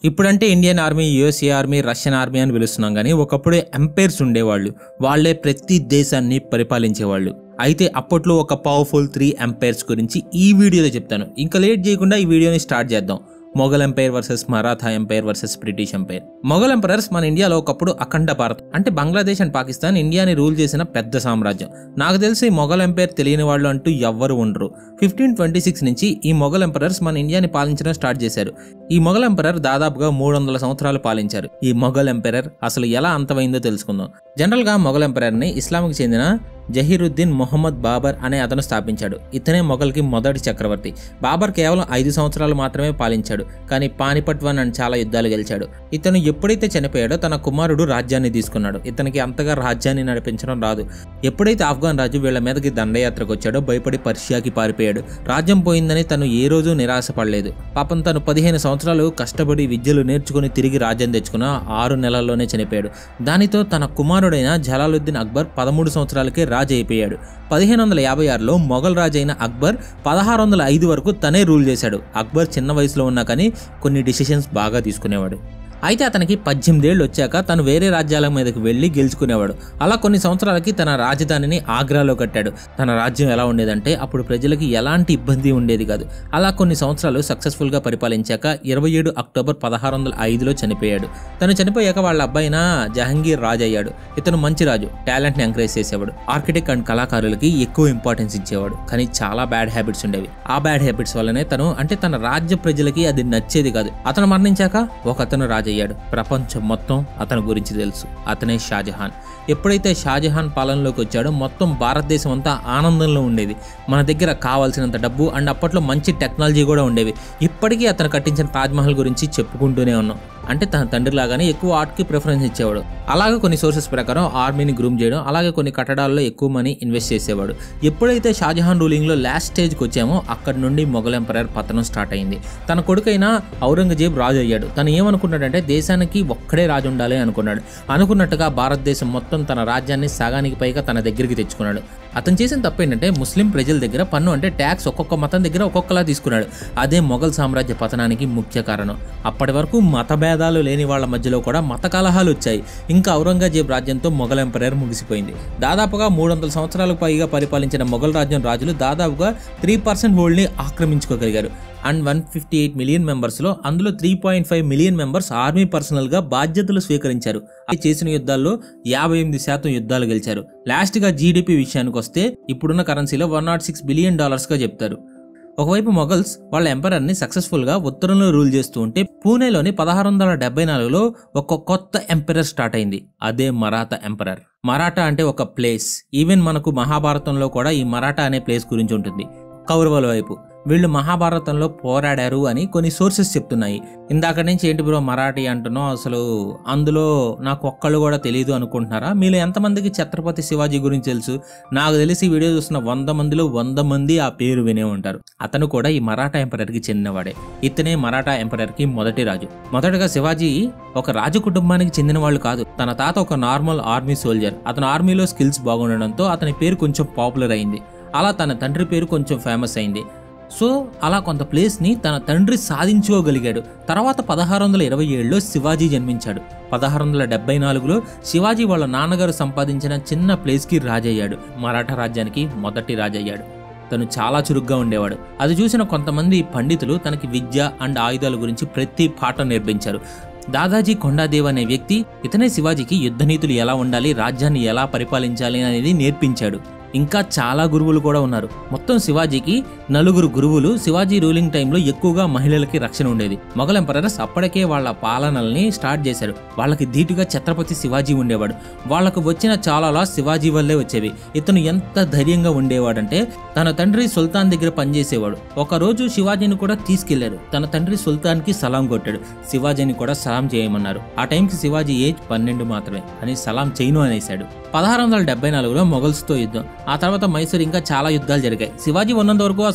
ఇప్పుడంటే Indian army USA army Russian army అని పిలుస్తున్నాం కానీ ఒకప్పుడు ఎంపైర్స్ ఉండేవాళ్ళు వాళ్ళే ప్రతి దేశాన్ని పరిపాలించేవాళ్ళు అయితే అప్పట్లో ఒక పవర్ఫుల్ త్రీ ఎంపైర్స్ గురించి ఈ వీడియోలో చెప్తాను ఇంకా లేట్ చేయకుండా ఈ వీడియోని స్టార్ట్ చేద్దాం Mughal empire versus Maratha empire versus British empire Mughal emperors మన ఇండియాలో ఒకప్పుడు అఖండ భారత్ అంటే బంగ్లాదేశ్ అండ్ పాకిస్తాన్ ఇండియాని రూల్ చేసిన పెద్ద సామ్రాజ్యం నాకు తెలిసి మొఘల్ ఎంపైర్ తెలియని వాళ్ళు అంటూ ఎవ్వరు ఉండరు ఫిఫ్టీన్ ట్వంటీ సిక్స్ నుంచి ఈ మొఘల్ ఎంపరర్స్ మన ఇండియాని పాలించడం స్టార్ట్ చేశారు ఈ మొఘల్ ఎంపరర్ దాదాపుగా మూడు వందల సంవత్సరాలు పాలించారు ఈ మొఘల్ ఎంపరర్ అసలు ఎలా అంతమైందో తెలుసుకుందాం జనరల్ గా మొఘల్ ఎంపరర్ని ఇస్లాంకి చెందిన జహీరుద్దీన్ మొహమ్మద్ బాబర్ అనే అతను స్థాపించాడు ఇతనే మొఘల్కి మొదటి చక్రవర్తి బాబర్ కేవలం ఐదు సంవత్సరాలు మాత్రమే పాలించాడు కానీ పానిపట్ వన్ అని చాలా యుద్ధాలు గెలిచాడు ఇతను ఎప్పుడైతే చనిపోయాడో తన కుమారుడు రాజ్యాన్ని తీసుకున్నాడు ఇతనికి అంతగా రాజ్యాన్ని నడిపించడం రాదు ఎప్పుడైతే ఆఫ్ఘాన్ రాజు వీళ్ళ మీదకి దండయాత్రకు వచ్చాడో భయపడి పర్షియాకి పారిపోయాడు రాజ్యం పోయిందని తను ఏ రోజు నిరాశపడలేదు పాపం తను పదిహేను సంవత్సరాలు కష్టపడి విద్యలు నేర్చుకుని తిరిగి రాజ్యం తెచ్చుకున్న ఆరు నెలల్లోనే చనిపోయాడు దానితో తన కుమారుడైన జలాలుద్దీన్ అక్బర్ పదమూడు సంవత్సరాలకే రాజు అయిపోయాడు పదిహేను వందల యాభై ఆరులో మొఘల్ రాజు అయిన అక్బర్ పదహారు వందల ఐదు వరకు తనే రూల్ చేశాడు అక్బర్ చిన్న వయసులో ఉన్నా కానీ కొన్ని డిసిషన్స్ బాగా తీసుకునేవాడు అయితే అతనికి పద్దెనిమిదేళ్ళు వచ్చాక తను వేరే రాజ్యాల మీదకి వెళ్ళి గెలుచుకునేవాడు అలా కొన్ని సంవత్సరాలకి తన రాజధానిని ఆగ్రాలో కట్టాడు తన రాజ్యం ఎలా ఉండేదంటే అప్పుడు ప్రజలకి ఎలాంటి ఇబ్బంది ఉండేది కాదు అలా కొన్ని సంవత్సరాలు సక్సెస్ఫుల్గా పరిపాలించాక ఇరవై ఏడు అక్టోబర్ పదహారు వందల ఐదులో చనిపోయాడు తను చనిపోయాక వాళ్ళ అబ్బాయిన జహంగీర్ రాజు అయ్యాడు ఇతను మంచి రాజు టాలెంట్ని ఎంకరేజ్ చేసేవాడు ఆర్కిటెక్ట్ అండ్ కళాకారులకి ఎక్కువ ఇంపార్టెన్స్ ఇచ్చేవాడు కానీ చాలా బ్యాడ్ హ్యాబిట్స్ ఉండేవి ఆ బ్యాడ్ హ్యాబిట్స్ వల్లనే తను అంటే తన రాజ్య ప్రజలకి అది నచ్చేది కాదు అతను మరణించాక ఒక అతను రాజు అయ్యాడు ప్రపంచం మొత్తం అతని గురించి తెలుసు అతనే షాజహాన్ ఎప్పుడైతే షాజహాన్ పాలనలోకి వచ్చాడో మొత్తం భారతదేశం అంతా ఆనందంలో ఉండేది మన దగ్గర కావాల్సినంత డబ్బు అండ్ అప్పట్లో మంచి టెక్నాలజీ కూడా ఉండేవి ఇప్పటికీ అతను కట్టించిన తాజ్మహల్ గురించి చెప్పుకుంటూనే ఉన్నాం అంటే తన తండ్రి లాగానే ఎక్కువ ఆర్ట్కి ప్రిఫరెన్స్ ఇచ్చేవాడు అలాగే కొన్ని సోర్సెస్ ప్రకారం ఆర్మీని గ్రూమ్ చేయడం అలాగే కొన్ని కట్టడాల్లో ఎక్కువ మనీ ఇన్వెస్ట్ చేసేవాడు ఎప్పుడైతే షాజహాన్ రూలింగ్లో లాస్ట్ స్టేజ్కి వచ్చామో అక్కడి నుండి మొఘల్ ఎంపరర్ పతనం స్టార్ట్ అయింది తన కొడుకైన ఔరంగజేబ్ రాజు అయ్యాడు తను ఏమనుకున్నాడంటే దేశానికి ఒక్కడే రాజు ఉండాలి అనుకున్నాడు అనుకున్నట్టుగా భారతదేశం మొత్తం తన రాజ్యాన్ని సగానికి పైగా తన దగ్గరికి తెచ్చుకున్నాడు అతను చేసిన తప్పు ఏంటంటే ముస్లిం ప్రజల దగ్గర పన్ను అంటే ట్యాక్స్ ఒక్కొక్క మతం దగ్గర ఒక్కొక్కలా తీసుకున్నాడు అదే మొఘల్ సామ్రాజ్య పతనానికి ముఖ్య కారణం అప్పటి వరకు మత భేదాలు లేని వాళ్ళ మధ్యలో కూడా మత కలహాలు వచ్చాయి ఇంకా ఔరంగజేబ్ రాజ్యంతో మొఘల్ ఎంపరర్ ముగిసిపోయింది దాదాపుగా మూడు వందల సంవత్సరాలకు పైగా పరిపాలించిన మొఘల్ రాజ్యం రాజులు దాదాపుగా త్రీ పర్సెంట్ హోల్డ్ని ఆక్రమించుకోగలిగారు and one fifty eight million మెంబర్స్లో అందులో three point five million members army పర్సనల్గా బాధ్యతలు స్వీకరించారు అది చేసిన యుద్ధాల్లో యాభై ఎనిమిది శాతం యుద్ధాలు గెలిచారు లాస్ట్గా జీడిపి విషయానికి వస్తే ఇప్పుడున్న కరెన్సీలో వన్ నాట్ సిక్స్ బిలియన్ డాలర్స్గా చెప్తారు ఒకవైపు మొఘల్స్ వాళ్ళ ఎంపరర్ని సక్సెస్ఫుల్గా ఉత్తరంలో రూల్ చేస్తూ ఉంటే పూణేలోని పదహారు వందల డెబ్బై నాలుగులో ఒక కొత్త ఎంపరర్ స్టార్ట్ అయింది అదే మరాఠా ఎంపరర్ మరాఠా అంటే ఒక ప్లేస్ ఈవెన్ మనకు మహాభారతంలో కూడా ఈ మరాఠా అనే ప్లేస్ గురించి ఉంటుంది కౌరవుల వైపు వీళ్ళు మహాభారతంలో పోరాడారు అని కొన్ని సోర్సెస్ చెప్తున్నాయి ఇందాక నుంచి ఏంటి బ్రో మరాఠీ అంటున్నావు అసలు అందులో నాకు ఒక్కళ్ళు కూడా తెలియదు అనుకుంటున్నారా మీలో ఎంతమందికి ఛత్రపతి శివాజీ గురించి తెలుసు నాకు తెలిసి ఈ వీడియో చూస్తున్న వంద మందిలో వంద మంది ఆ పేరు వినే ఉంటారు అతను కూడా ఈ మరాఠా ఎంపరర్కి చెందినవాడే ఇతనే మరాఠా ఎంపరర్కి మొదటి రాజు మొదటగా శివాజీ ఒక రాజు కుటుంబానికి చెందిన వాళ్ళు కాదు తన తాత ఒక నార్మల్ ఆర్మీ సోల్జర్ అతను ఆర్మీలో స్కిల్స్ బాగుండడంతో అతని పేరు కొంచెం పాపులర్ అయింది అలా తన తండ్రి పేరు కొంచెం ఫేమస్ అయింది సో అలా కొంత ప్లేస్ని తన తండ్రి సాధించుకోగలిగాడు తర్వాత పదహారు వందల ఇరవై ఏడులో శివాజీ జన్మించాడు పదహారు వందల డెబ్బై నాలుగులో శివాజీ వాళ్ళ నాన్నగారు సంపాదించిన చిన్న ప్లేస్కి రాజయ్యాడు మరాఠా రాజ్యానికి మొదటి రాజయ్యాడు తను చాలా చురుగ్గా ఉండేవాడు అది చూసిన కొంతమంది పండితులు తనకి విద్య అండ్ ఆయుధాల గురించి ప్రతి పాఠం నేర్పించారు దాదాజీ కొండాదేవ్ అనే వ్యక్తి ఇతనే శివాజీకి యుద్ధ నీతులు ఎలా ఉండాలి రాజ్యాన్ని ఎలా పరిపాలించాలి అనేది నేర్పించాడు ఇంకా చాలా గురువులు కూడా ఉన్నారు మొత్తం శివాజీకి నలుగురు గురువులు శివాజీ రూలింగ్ టైంలో ఎక్కువగా మహిళలకి రక్షణ ఉండేది మొఘల్ ఎంపరర్స్ అప్పటికే వాళ్ళ పాలనల్ని స్టార్ట్ చేశారు వాళ్ళకి ధీటుగా ఛత్రపతి శివాజీ ఉండేవాడు వాళ్ళకు వచ్చిన చాలా లాస్ శివాజీ వల్లే వచ్చేవి ఇతను ఎంత ధైర్యంగా ఉండేవాడంటే తన తండ్రి సుల్తాన్ దగ్గర పనిచేసేవాడు ఒక రోజు శివాజీని కూడా తీసుకెళ్లారు తన తండ్రి సుల్తాన్కి సలాం కొట్టాడు శివాజీని కూడా సలాం చేయమన్నారు ఆ టైంకి శివాజీ ఏజ్ పన్నెండు మాత్రమే అని సలాం చేయను అనేశాడు పదహారు వందల డెబ్బై నాలుగులో మొఘల్స్తో యుద్ధం ఆ తర్వాత మైసూర్ ఇంకా చాలా యుద్ధాలు జరిగాయి శివాజీ ఉన్నంత వరకు ఆ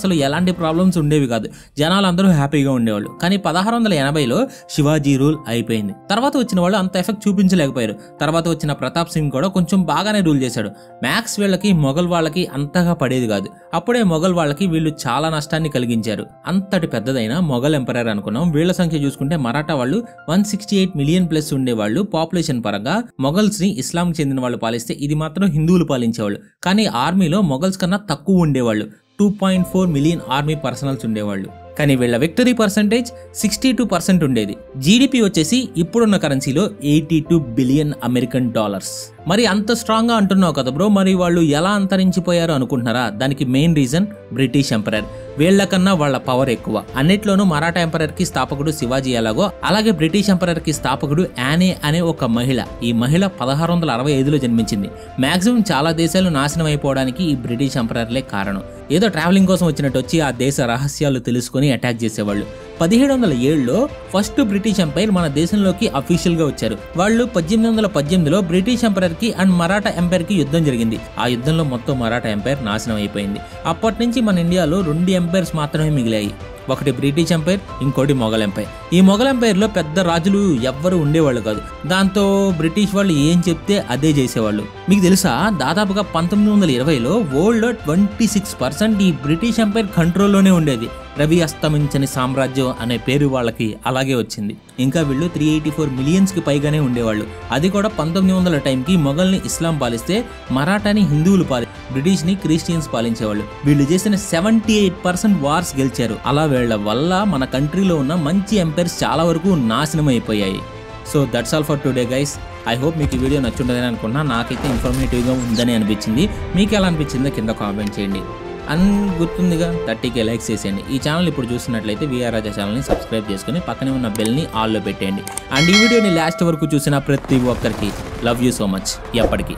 అసలు ఎలాంటి ప్రాబ్లమ్స్ ఉండేవి కాదు జనాలు అందరూ హ్యాపీగా ఉండేవాళ్ళు కానీ పదహారు వందల ఎనభైలో శివాజీ రూల్ అయిపోయింది తర్వాత వచ్చిన వాళ్ళు అంత ఎఫెక్ట్ చూపించలేకపోయారు తర్వాత వచ్చిన ప్రతాప్ సింగ్ కూడా కొంచెం బాగానే రూల్ చేశాడు మ్యాక్స్ వీళ్ళకి మొఘల్ వాళ్ళకి అంతగా పడేది కాదు అప్పుడే మొఘల్ వాళ్ళకి వీళ్ళు చాలా నష్టాన్ని కలిగించారు అంతటి పెద్దదైన మొఘల్ ఎంపరర్ అనుకున్నాం వీళ్ళ సంఖ్య చూసుకుంటే మరాఠా వాళ్ళు one sixty eight million plus ఉండేవాళ్ళు పాపులేషన్ పరంగా మొఘల్స్ ని ఇస్లాంకి చెందిన వాళ్ళు పాలిస్తే ఇది మాత్రం హిందువులు పాలించేవాళ్ళు కానీ ఆర్మీలో మొఘల్స్ కన్నా తక్కువ ఉండేవాళ్ళు two point four million army personnels ఉండేవాళ్ళు కానీ వీళ్ళ victory percentage sixty two percent ఉండేది జీడిపి వచ్చేసి ఇప్పుడున్న కరెన్సీలో eighty two billion American dollars మరి అంత స్ట్రాంగ్గా అంటున్నావు కదా బ్రో మరి వాళ్ళు ఎలా అంతరించిపోయారు అనుకుంటున్నారా దానికి మెయిన్ రీజన్ బ్రిటిష్ ఎంపరర్ వీళ్ళకన్నా వాళ్ళ పవర్ ఎక్కువ అన్నిట్లోనూ మరాఠా ఎంపరర్ కి స్థాపకుడు శివాజీ ఎలాగో అలాగే బ్రిటిష్ ఎంపరర్ కి స్థాపకుడు యానే అనే ఒక మహిళ ఈ మహిళ పదహారు వందల అరవై ఐదులో జన్మించింది మాక్సిమం చాలా దేశాలు నాశనం అయిపోవడానికి ఈ బ్రిటిష్ ఎంపరర్లే కారణం ఏదో ట్రావెలింగ్ కోసం వచ్చినట్టు వచ్చి ఆ దేశ రహస్యాలు తెలుసుకొని అటాక్ చేసేవాళ్ళు పదిహేడు వందల ఏడులో ఫస్ట్ బ్రిటిష్ ఎంపైర్ మన దేశంలోకి అఫీషియల్ గా వచ్చారు వాళ్ళు పద్దెనిమిది వందల పద్దెనిమిదిలో బ్రిటిష్ ఎంపైర్ కి అండ్ మరాఠా ఎంపైర్ కి యుద్ధం జరిగింది ఆ యుద్ధంలో మొత్తం మరాఠా ఎంపైర్ నాశనం అయిపోయింది అప్పటి నుంచి మన ఇండియాలో రెండు ఎంపైర్స్ మాత్రమే మిగిలాయి ఒకటి బ్రిటిష్ ఎంపైర్ ఇంకోటి మొఘల్ ఎంపైర్ ఈ మొఘల్ ఎంపైర్లో పెద్ద రాజులు ఎవ్వరు ఉండేవాళ్ళు కాదు దాంతో బ్రిటిష్ వాళ్ళు ఏం చెప్తే అదే చేసేవాళ్ళు మీకు తెలుసా దాదాపుగా పంతొమ్మిది వందల ఇరవైలో వరల్డ్లో ట్వంటీ సిక్స్ పర్సెంట్ ఈ బ్రిటిష్ ఎంపైర్ కంట్రోల్లోనే ఉండేది రవి అస్తమించని సామ్రాజ్యం అనే పేరు వాళ్ళకి అలాగే వచ్చింది ఇంకా వీళ్ళు త్రీ ఎయిటీ ఫోర్ మిలియన్స్కి పైగానే ఉండేవాళ్ళు అది కూడా పంతొమ్మిది వందల టైంకి మొఘల్ని ఇస్లాం పాలిస్తే మరాఠాని హిందువులు పాలి బ్రిటిష్ని క్రిస్టియన్స్ పాలించేవాళ్ళు వీళ్ళు చేసిన సెవెంటీ ఎయిట్ పర్సెంట్ వార్స్ గెలిచారు అలా వీళ్ళ వల్ల మన కంట్రీలో ఉన్న మంచి ఎంపైర్స్ చాలా వరకు నాశనం అయిపోయాయి so that's all for today guys I hope మీకు ఈ వీడియో నచ్చుంటుందని అనుకున్నా నాకైతే ఇన్ఫర్మేటివ్గా ఉందని అనిపించింది మీకు ఎలా అనిపించిందో కింద కామెంట్ చేయండి అన్ గుర్తుందిగా థర్టీకే లైక్స్ చేసేయండి ఈ ఛానల్ ఇప్పుడు చూసినట్లయితే విఆర్ రాజా ఛానల్ని సబ్స్క్రైబ్ చేసుకుని పక్కనే ఉన్న బెల్ని ఆల్లో పెట్టేయండి అండ్ ఈ వీడియోని లాస్ట్ వరకు చూసిన ప్రతి ఒక్కరికి లవ్ యూ సో మచ్ ఎప్పటికీ